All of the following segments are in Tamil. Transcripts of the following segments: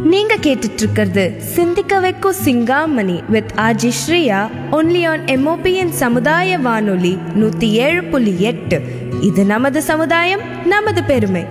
நீங்க கேட்டுட்டு இருக்கிறது சிந்திக்க வைக்கும் Singamani with RJ Shriya only on MOPN சமுதாய வானொலி நூத்தி ஏழு புள்ளி எட்டு இது நமது சமுதாயம் நமது பெருமை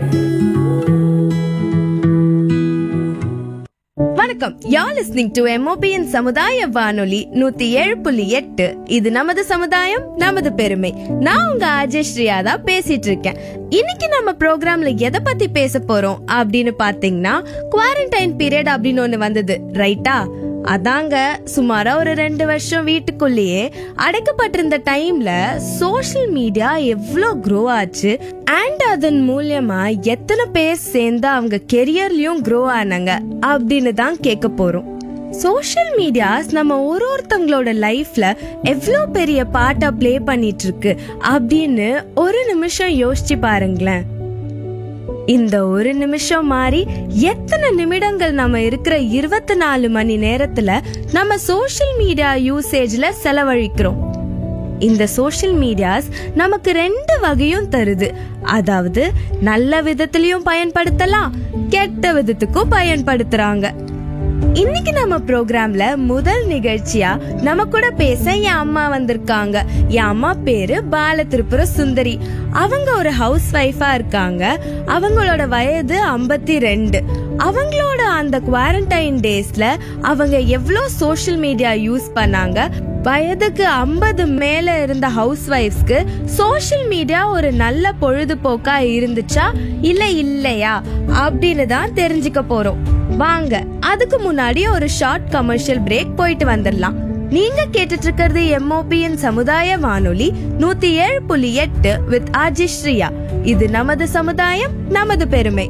வணக்கம் யார் லிஸ்னிங் டு எம்ஓபிஎன் சமுதாய வானொலி நூத்தி ஏழு புள்ளி எட்டு இது நமது சமுதாயம் நமது பெருமை நான் உங்க அஜய் ஸ்ரீயா தான் பேசிட்டு இருக்கேன் இன்னைக்கு நம்ம ப்ரோக்ராம்ல எதை பத்தி பேச போறோம் அப்படின்னு பாத்தீங்கன்னா குவாரண்டைன் பீரியட் அப்படின்னு ஒண்ணு வந்தது ரைட்டா அதாங்க சுமாரா ஒரு ரெண்டு வருஷம் வீட்டுக்குள்ளேயே அடைக்கப்பட்டிருந்த டைம்ல சோஷியல் மீடியா எவ்வளோ க்ரோ ஆச்சு அண்ட் அதன் மூலியமா எத்தனை பேர் சேர்ந்து அவங்க கெரியர்லயும் க்ரோ ஆனாங்க அப்படின்னு தான் கேட்க போறோம் சோஷியல் மீடியாஸ் நம்ம ஒரு ஒருத்தவங்களோட லைஃப்ல எவ்வளோ பெரிய பார்ட்டா ப்ளே பண்ணிட்டு இருக்கு அப்படின்னு ஒரு நிமிஷம் யோசிச்சு பாருங்களேன் இந்த ஒரு நிமிஷம் மாறி எத்தனை நிமிடங்கள் நம்ம இருக்கிற இருபத்தி நாலு மணி நேரத்துல நம்ம சோஷியல் மீடியா யூசேஜ்ல செலவழிக்கிறோம் இந்த சோஷியல் மீடியாஸ் நமக்கு ரெண்டு வகையும் தருது அதாவது நல்ல விதத்திலையும் பயன்படுத்தலாம் கெட்ட விதத்துக்கும் பயன்படுத்துறாங்க இன்னைக்கு நம்ம ப்ரோக்ராம்ல முதல் நிகழ்ச்சியா நம்ம கூட பேச என் அம்மா வந்திருக்காங்க என் அம்மா பேரு பால திருப்புர சுந்தரி அவங்க ஒரு ஹவுஸ் ஒய்ஃபா இருக்காங்க அவங்களோட வயது ஐம்பத்தி ரெண்டு அவங்களோட அந்த குவாரண்டைன் டேஸ்ல அவங்க எவ்வளோ சோஷியல் மீடியா யூஸ் பண்ணாங்க வயதுக்கு ஐம்பது மேல இருந்த ஹவுஸ் ஒய்ஃப்ஸ்க்கு சோஷியல் மீடியா ஒரு நல்ல பொழுதுபோக்கா இருந்துச்சா இல்ல இல்லையா அப்படின்னு தான் தெரிஞ்சுக்க போறோம் வாங்க அதுக்கு முன்னாடி ஒரு ஷார்ட் கமர்ஷியல் பிரேக் போயிட்டு வந்துடலாம் நீங்க கேட்டுட்டு இருக்கிறது எம்ஓபிஎன் சமுதாய வானொலி நூத்தி ஏழு புள்ளி எட்டு வித் ஆர்ஜி ஸ்ரீயா இது நமது சமுதாயம் நமது பெருமை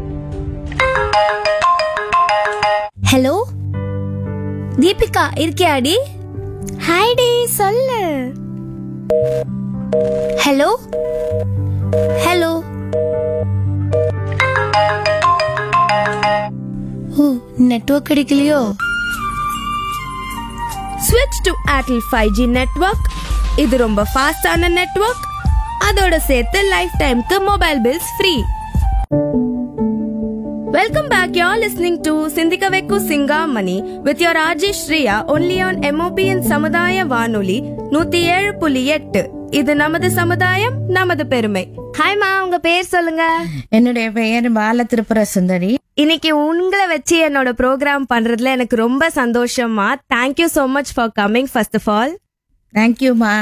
ஹலோ தீபிகா இருக்கியாடி ஹாய் டி சொல்லு ஹலோ ஹலோ ஓ நெட்வொர்க் கிடைக்கலையோ ஸ்விட்ச் to Airtel five G network இது ரொம்ப ஃபாஸ்டான நெட்ஒர்க் அதோட சேர்த்து லைஃப் டைம்க்கு mobile bills free welcome back you listening to சிந்திக்க வைக்கு Singamani with your RJ Shriya only on MOPN சமுதாய வானொலி நூத்தி ஏழு புள்ளி எட்டு இது நமது சமுதாயம் நமது பெருமை ஹாய்மா உங்க பேர் சொல்லுங்க என்னுடைய பெயர் பால திருப்புர சுந்தரி இன்னைக்கு உங்களை வச்சு என்னோட ப்ரோக்ராம் பண்றதுல எனக்கு ரொம்ப சந்தோஷமா thank you so much for coming first of all தேங்க்யூமா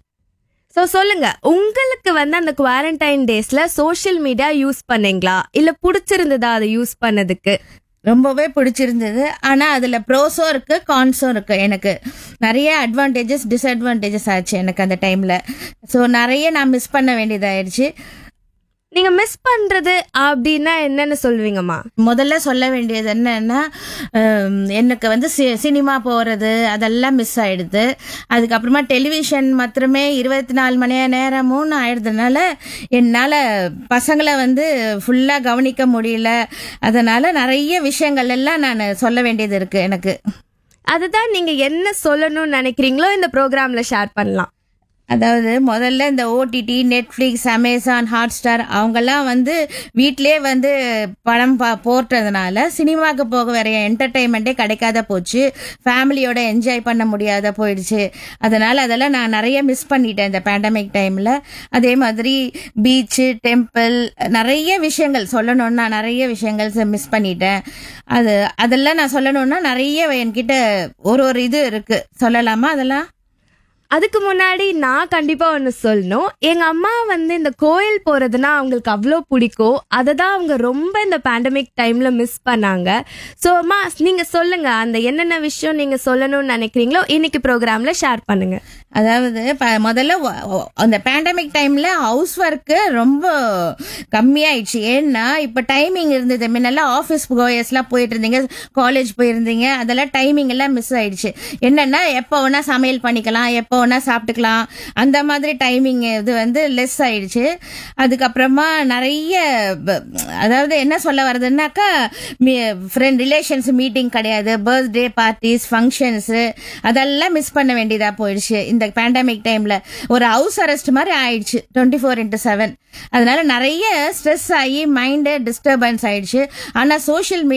ஸோ சொல்லுங்க உங்களுக்கு வந்து அந்த குவாரண்டைன் டேஸ்ல சோஷியல் மீடியா யூஸ் பண்ணீங்களா இல்ல பிடிச்சிருந்ததா அதை யூஸ் பண்ணதுக்கு ரொம்பவே பிடிச்சிருந்தது ஆனா அதுல ப்ரோஸும் இருக்கு கான்ஸும் இருக்கு எனக்கு நிறைய அட்வான்டேஜஸ் டிஸ்அட்வான்டேஜஸ் ஆச்சு எனக்கு அந்த டைம்ல ஸோ நிறைய நான் மிஸ் பண்ண வேண்டியதாயிடுச்சு நீங்க மிஸ் பண்றது அப்படின்னா என்னன்னு சொல்லுவீங்கம்மா முதல்ல சொல்ல வேண்டியது என்னன்னா ஹம், எனக்கு வந்து சி- சினிமா போறது அதெல்லாம் மிஸ் ஆயிடுது அதுக்கப்புறமா டெலிவிஷன் மாத்திரமே இருபத்தி நாலு மணி நேரமும் ஆயிடுறதுனால என்னால் பசங்களை வந்து ஃபுல்லாக கவனிக்க முடியல அதனால நிறைய விஷயங்கள் எல்லாம் நான் சொல்ல வேண்டியது இருக்கு எனக்கு அதுதான் நீங்க என்ன சொல்லணும்னு நினைக்கிறீங்களோ இந்த ப்ரோக்ராம்ல ஷேர் பண்ணலாம் அதாவது முதல்ல இந்த OTT Netflix Amazon Hotstar அவங்கெல்லாம் வந்து வீட்டிலே வந்து படம் பா போட்டுறதுனால சினிமாவுக்கு போக வேற என்டர்டைன்மெண்ட்டே கிடைக்காத போச்சு ஃபேமிலியோட என்ஜாய் பண்ண முடியாத போயிடுச்சு அதனால அதெல்லாம் நான் நிறைய மிஸ் பண்ணிட்டேன் இந்த பேண்டமிக் டைமில் அதே மாதிரி பீச்சு டெம்பிள் நிறைய விஷயங்கள் சொல்லணும்னா நிறைய விஷயங்கள் மிஸ் பண்ணிட்டேன் அது அதெல்லாம் நான் சொல்லணும்னா நிறைய என்கிட்ட ஒரு ஒரு இது இருக்கு சொல்லலாமா அதெல்லாம் அதுக்கு முன்னாடி நான் கண்டிப்பா ஒன்று சொல்லணும் எங்க அம்மா வந்து இந்த கோயில் போறதுன்னா அவங்களுக்கு அவ்வளோ பிடிக்கும் அதை தான் அவங்க ரொம்ப இந்த பேண்டமிக் டைம்ல மிஸ் பண்ணாங்க ஸோ அம்மா நீங்க சொல்லுங்க அந்த என்னென்ன விஷயம் நீங்க சொல்லணும்னு நினைக்கிறீங்களோ இன்னைக்கு ப்ரோக்ராம்ல ஷேர் பண்ணுங்க அதாவது ப- முதல்ல வ- வ- அந்த பேண்டமிக் டைம்ல ஹவுஸ் ஒர்க்கு ரொம்ப கம்மியாயிடுச்சு ஏன்னா இப்ப டைமிங் இருந்தது முன்னெல்லாம் ஆஃபீஸ் கோயர்ஸ்லாம் போயிட்டு இருந்தீங்க காலேஜ் போயிருந்தீங்க அதெல்லாம் டைமிங் எல்லாம் மிஸ் ஆயிடுச்சு என்னன்னா எப்போ வேணா சமையல் பண்ணிக்கலாம் எப்போ வேணா சாப்பிட்டுக்கலாம் அந்த மாதிரி டைமிங் இது வந்து லெஸ் ஆயிடுச்சு அதுக்கப்புறமா நிறைய ப- அதாவது என்ன சொல்ல வர்றதுன்னாக்கா ஃப்ரெண்ட் ரிலேஷன்ஸ் மீட்டிங் கிடையாது பர்த்டே பார்ட்டிஸ் ஃபங்க்ஷன்ஸு அதெல்லாம் மிஸ் பண்ண வேண்டியதா போயிடுச்சு இந்த பேண்டமிக் டைம்ல ஒரு ஹவுஸ் அரெஸ்ட் மாதிரி ஆயிடுச்சு டுவெண்ட்டி ஃபோர் இன்ட்டு செவன் அதனால நிறைய ஸ்ட்ரெஸ் ஆகி மைண்டு டிஸ்டர்பன்ஸ் ஆயிடுச்சு ஆனா சோஷியல்